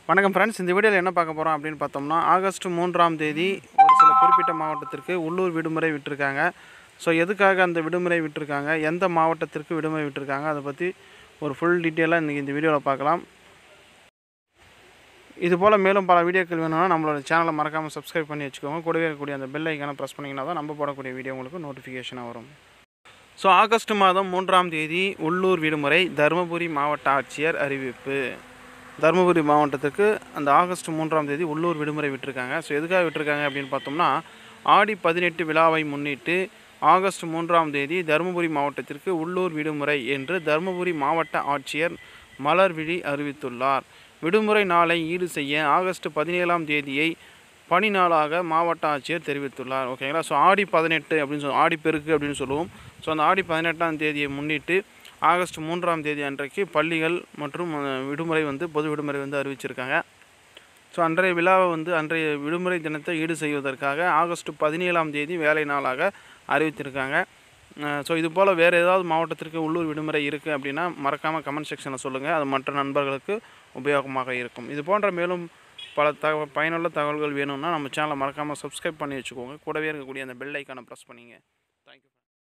வணக்கம் ஃப்ரெண்ட்ஸ் இந்த வீடியோவில் என்ன பார்க்க போகிறோம் அப்படின்னு பார்த்தோம்னா ஆகஸ்ட் மூன்றாம் தேதி ஒரு சில குறிப்பிட்ட மாவட்டத்திற்கு உள்ளூர் விடுமுறை விட்டிருக்காங்க ஸோ எதுக்காக அந்த விடுமுறை விட்டிருக்காங்க எந்த மாவட்டத்திற்கு விடுமுறை விட்டிருக்காங்க அதை பற்றி ஒரு ஃபுல் டீட்டெயிலாக இன்றைக்கி இந்த வீடியோவில் பார்க்கலாம் இது போல் மேலும் பல வீடியோக்கள் வேணும்னா நம்மளோட சேனலை மறக்காமல் சப்ஸ்கிரைப் பண்ணி வச்சுக்கோங்க கூடவே இருக்கக்கூடிய அந்த பெல் ஐக்கானை ப்ரெஸ் பண்ணிங்கன்னா தான் நம்ம போடக்கூடிய வீடியோ உங்களுக்கு நோட்டிஃபிகேஷனாக வரும் ஸோ ஆகஸ்ட் மாதம் மூன்றாம் தேதி உள்ளூர் விடுமுறை தருமபுரி மாவட்ட ஆட்சியர் அறிவிப்பு தருமபுரி மாவட்டத்துக்கு அந்த ஆகஸ்ட் மூன்றாம் தேதி உள்ளூர் விடுமுறை விட்டிருக்காங்க ஸோ எதுக்காக விட்டிருக்காங்க அப்படின்னு பார்த்தோம்னா ஆடி பதினெட்டு விழாவை முன்னிட்டு ஆகஸ்ட் மூன்றாம் தேதி தருமபுரி மாவட்டத்திற்கு உள்ளூர் விடுமுறை என்று தருமபுரி மாவட்ட ஆட்சியர் மலர்விழி அறிவித்துள்ளார் விடுமுறை நாளை ஈடு செய்ய ஆகஸ்ட் பதினேழாம் தேதியை பணி நாளாக மாவட்ட ஆட்சியர் தெரிவித்துள்ளார் ஓகேங்களா ஸோ ஆடி பதினெட்டு அப்படின்னு சொல்லி ஆடிப்பெருக்கு அப்படின்னு சொல்லுவோம் ஸோ அந்த ஆடி பதினெட்டாம் தேதியை முன்னிட்டு ஆகஸ்ட் மூன்றாம் தேதி அன்றைக்கு பள்ளிகள் மற்றும் அஹ், விடுமுறை வந்து பொது விடுமுறை வந்து அறிவிச்சிருக்காங்க ஸோ அன்றைய விழாவை வந்து அன்றைய விடுமுறை தினத்தை ஈடு செய்வதற்காக ஆகஸ்ட் பதினேழாம் தேதி வேலை நாளாக அறிவித்திருக்காங்க ஸோ இது போல் வேறு ஏதாவது மாவட்டத்திற்கு உள்ளூர் விடுமுறை இருக்குது அப்படின்னா மறக்காமல் கமெண்ட் செக்ஷனில் சொல்லுங்கள் அது மற்ற நண்பர்களுக்கு உபயோகமாக இருக்கும் இது போன்ற மேலும் பல தகவல் பயனுள்ள தகவல்கள் வேணும்னா நம்ம சேனலை மறக்காமல் சப்ஸ்கிரைப் பண்ணி வச்சுக்கோங்க கூடவே இருக்கக்கூடிய அந்த பெல் ஐக்கானை ப்ரெஸ் பண்ணிங்க